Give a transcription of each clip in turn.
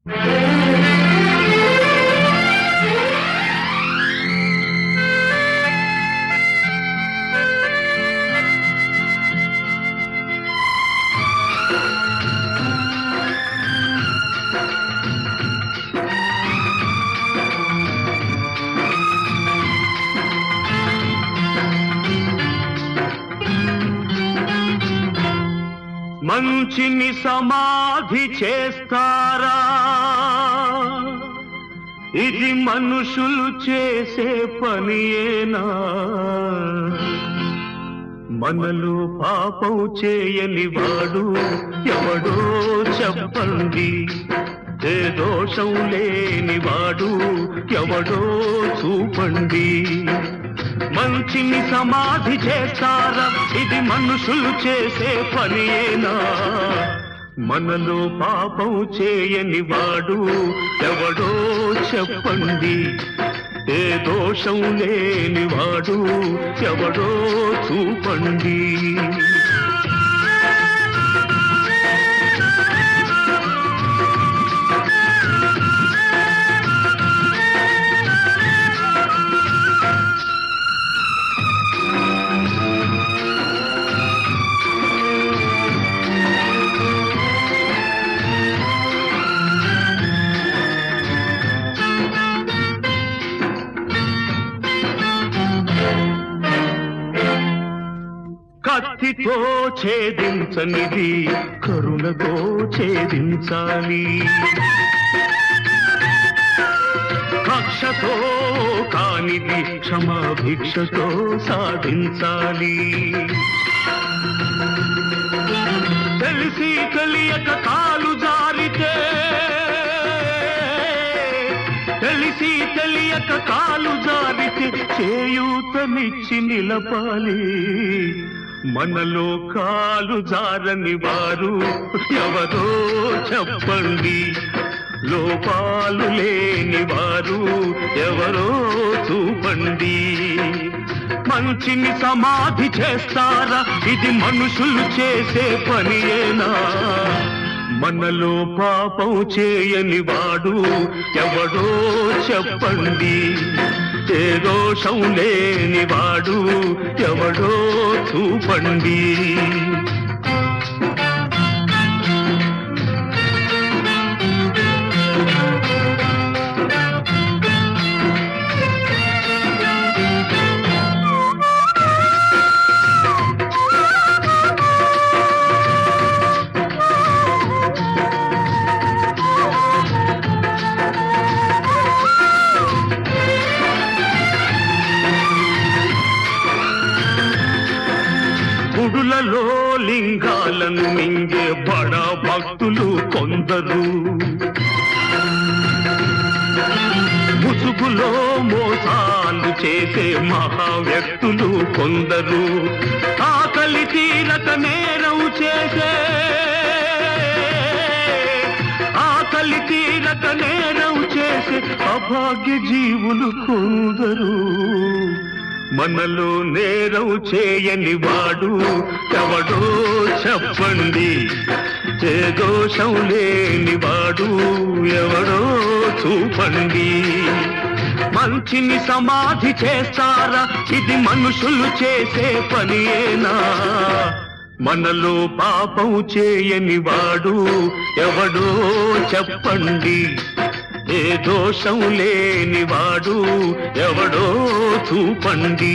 మంచిని సమాధి చేస్తారా ఇది మనుషులు చేసే పనియేనా మనలో పాపం చేయని వాడు ఎవడో చెప్పండి ఏ దోషం లేని వాడు ఎవడో చూపండి మంచిని సమాధి చేస్తారా ఇది మనుషులు చేసే పనియేనా మనలో పాపం చేయని వాడు ఎవడో చెప్పండి ఏ దోషం లేని వాడు ఎవడో చూపండి కత్తితో ఛేదించనిది కరుణతో ఛేదించాలి కక్షతో కానిది క్షమాభిక్షతో సాధించాలి తెలిసి తెలియక కాలు జారితే తెలిసి తెలియక కాలు జారితే చేయూతనిచ్చి నిలపాలి మనలో కాలు జారని వారు ఎవరో చెప్పండి లోపాలు లేని వారు ఎవరో చూపండి మంచిని సమాధి చేస్తారా ఇది మనుషులు చేసే పనియేనా మనలో పాపం చేయని వాడు ఎవడో చెప్పండి ఏ దోషం లేని వాడు ఎవడో చూపండి గుడులలో లింగాలను మింగే బడ భక్తులు కొందరు ముసుగులో మోసాలు చేసే మహా వ్యక్తులు కొందరు ఆకలి తీరక నేరం చేసే ఆకలి తీరక నేరం చేసే అభాగ్య జీవులు కొందరు మనలో నేరం చేయని వాడు ఎవడో చెప్పండి ఏ దోషం లేని వాడు ఎవడో చూపండి మంచిని సమాధి చేస్తారా ఇది మనుషులు చేసే పనియేనా మనలో పాపం చేయని వాడు ఎవడో చెప్పండి ఏ దోషం లేని వాడు ఎవడో చూపండి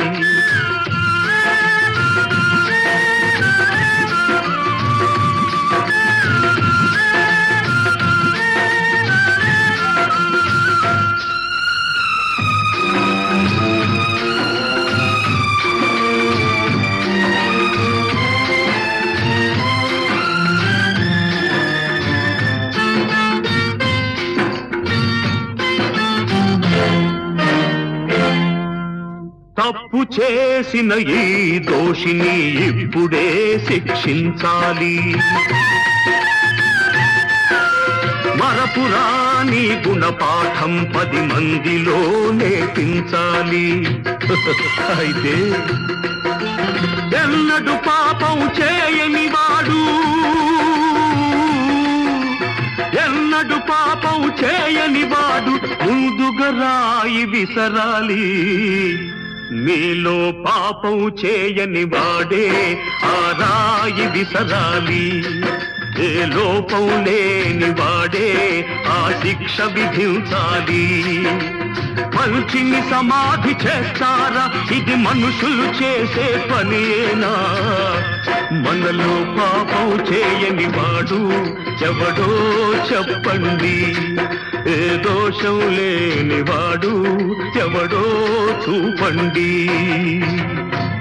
తప్పు చేసిన ఈ దోషిని ఇప్పుడే శిక్షించాలి మరపురాని గుణపాఠం పది మందిలో నేర్పించాలి అయితే ఎన్నడు పాపం చేయని వాడు ఎన్న ఎన్నడు పాపం చేయని వాడు ముందుగా రాయి విసరాలి మీలో పాపం చేయని వాడే ఆ రాయి విసరాలి ఏ లోపం లేని వాడే ఆ శిక్ష విధించాలి మంచిని సమాధి చేస్తారా ఇది మనుషులు చేసే పనియేనా మనలో పాపం చేయని వాడు ఎవడో చెప్పండి ఏ దోషం లేని వాడు ఎవడో చూపండి